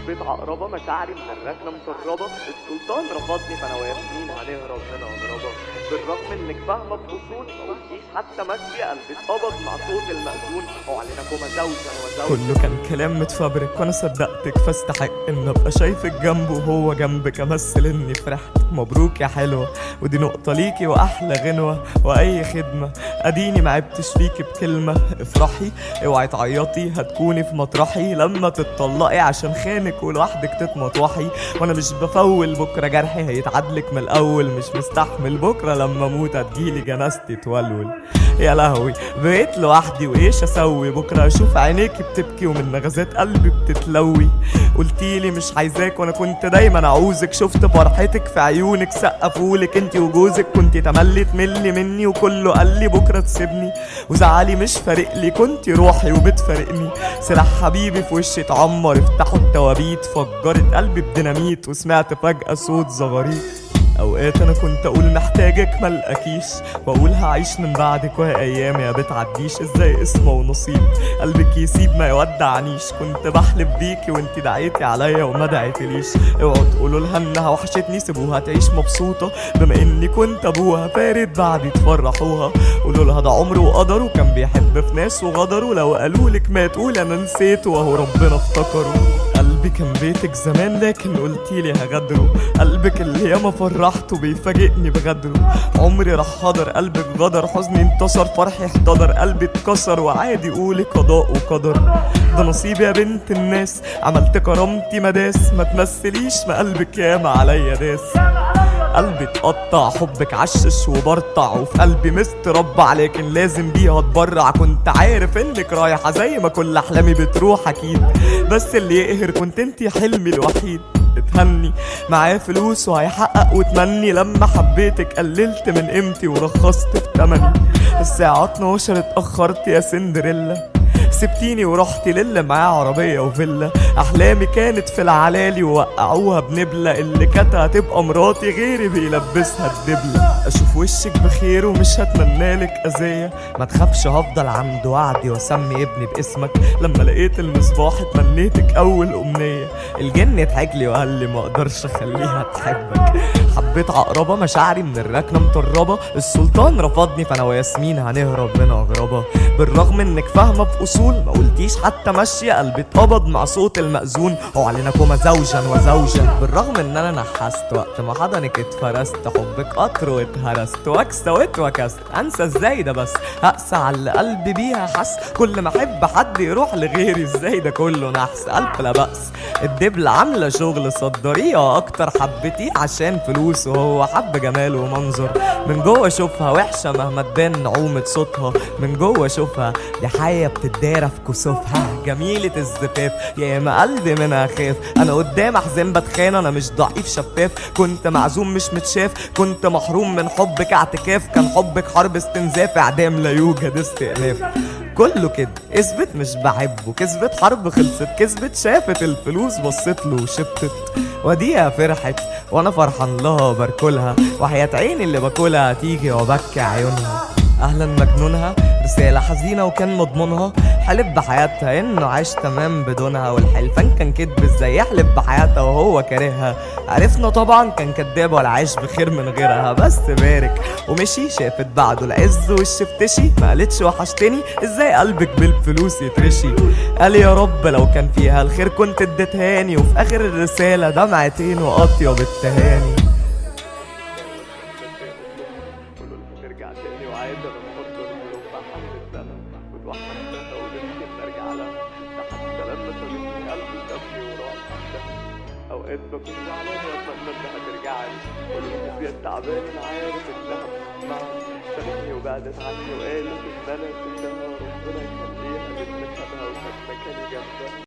حبيت عقربة مشاعري من الركنة مسربة السلطان رفضني فانا وياسمين هنهرب من عقربة بالرغم انك فاهمة بأصول ما قلتيش حتى ماشية قلبي اتقبض مع صوت المأذون وعلينكما زوجا وزوجا كله كان كلام متفبرك وانا صدقتك فاستحق ان ابقى شايفك جنبه وهو جنبك امثل اني فرحت مبروك يا حلوة ودي نقطة ليكي واحلى غنوة واي خدمة اديني معبتش فيكي بكلمة افرحي اوعي تعيطي هتكوني في مطرحي لما تتطلقي عشان خانك ولوحدك تتمطوحي وانا مش بفول بكرة جرحي هيتعدلك من الاول مش مستحمل بكرة لما اموت هتجيلي جنازتي تولول يا لهوي بقيت لوحدي وايش اسوي بكره اشوف عينيكي بتبكي ومن نغزات قلبي بتتلوي قلتيلي مش عايزاك وانا كنت دايما اعوزك شفت فرحتك في عيونك سقفولك انتي وجوزك كنت تملي تملي مني وكله قال لي بكره تسيبني وزعلي مش فارق لي كنت روحي وبتفارقني سلاح حبيبي في وشي اتعمر افتحوا التوابيت فجرت قلبي بديناميت وسمعت فجأة صوت زغاريت اوقات انا كنت اقول محتاجك ملقاكيش واقول هعيش من بعدك وهي ايام يا بتعديش ازاي اسمه ونصيب قلبك يسيب ما يودعنيش كنت بحلف بيكي وانت دعيتي عليا وما دعيتليش اوعوا تقولوا لها انها وحشتني سيبوها تعيش مبسوطه بما اني كنت ابوها فارد بعدي تفرحوها قولوا لها ده عمره وقدره كان بيحب في ناس وغدره لو قالوا لك ما تقول انا نسيته وهو ربنا افتكره قلبي كان بيتك زمان لكن قلتيلي هغدره قلبك اللي ياما فرحته بيفاجئني بغدره عمري راح حضر قلبك غدر حزني انتصر فرحي احتضر قلبي اتكسر وعادي قولي قضاء وقدر ده نصيب يا بنت الناس عملت كرامتي مداس ما تمثليش ما قلبك ياما عليا داس قلبي اتقطع حبك عشش وبرطع وفي قلبي مستربع لكن لازم بيها اتبرع كنت عارف انك رايحة زي ما كل احلامي بتروح اكيد بس اللي يقهر كنت انتي حلمي الوحيد اتهني معاه فلوس وهيحقق وتمني لما حبيتك قللت من قيمتي ورخصت في تمني الساعة 12 اتأخرت يا سندريلا سبتيني ورحتي للي معاه عربية وفيلا أحلامي كانت في العلالي ووقعوها بنبلة اللي كانت هتبقى مراتي غيري بيلبسها الدبلة أشوف وشك بخير ومش هتمنالك أذية ما تخافش هفضل عند وعدي وأسمي ابني باسمك لما لقيت المصباح اتمنيتك أول أمنية الجن ضحك لي وقال لي ما أقدرش أخليها تحبك حبيت عقربة مشاعري من الركنة مطربة السلطان رفضني فأنا وياسمين هنهرب من عقربة بالرغم إنك فاهمة بأصول ما قلتيش حتى ماشية قلبي اتقبض مع صوت المأذون أعلنكما زوجا وزوجا بالرغم إن أنا نحست وقت ما حضنك اتفرست حبك قطر واتهرست واكسة واتوكست أنسى إزاي ده بس هقسى على اللي قلبي بيها حس كل ما أحب حد يروح لغيري إزاي ده كله نحس قلب لا بأس الدبل عاملة شغل صدريها أكتر حبتيه عشان فلوس وهو حب جمال ومنظر من جوه اشوفها وحشة مهما تبان نعومة صوتها من جوه اشوفها دي حية بتدارى في كسوفها جميلة الزفاف يا ما قلبي منها خاف انا قدام احزان بتخان انا مش ضعيف شفاف كنت معزوم مش متشاف كنت محروم من حبك اعتكاف كان حبك حرب استنزاف اعدام لا يوجد استئناف كله كده اثبت مش بحبه كسبت حرب خلصت كسبت شافت الفلوس بصت له وشبتت وديها فرحت وانا فرحان لها بركلها وحياة عيني اللي باكلها تيجي وبكي عيونها اهلا مجنونها رسالة حزينة وكان مضمونها حلف بحياتها انه عاش تمام بدونها والحلفان كان كدب ازاي يحلف بحياتها وهو كارهها عرفنا طبعا كان كداب ولا عايش بخير من غيرها بس بارك ومشي شافت بعده العز والشفتشي ما قالتش وحشتني ازاي قلبك بالفلوس يترشي قال يا رب لو كان فيها الخير كنت اديتهاني وفي اخر الرسالة دمعتين واطيب التهاني قولوا لها ترجع تاني وعايز انا بحط القلوب بحمد سنة وتوحشتها ونفسي نرجع لها لحد لما سابتني قلبي سابني وراح عندها اوقات بكون زعلان واتمنى انها ترجع لي قولوا لها تعبان انا عارف انها بتسمعني سابتني وبعدت عني وقالت ان انا سبتها ربنا يخليها لابنتها وكانت مكاني جنبها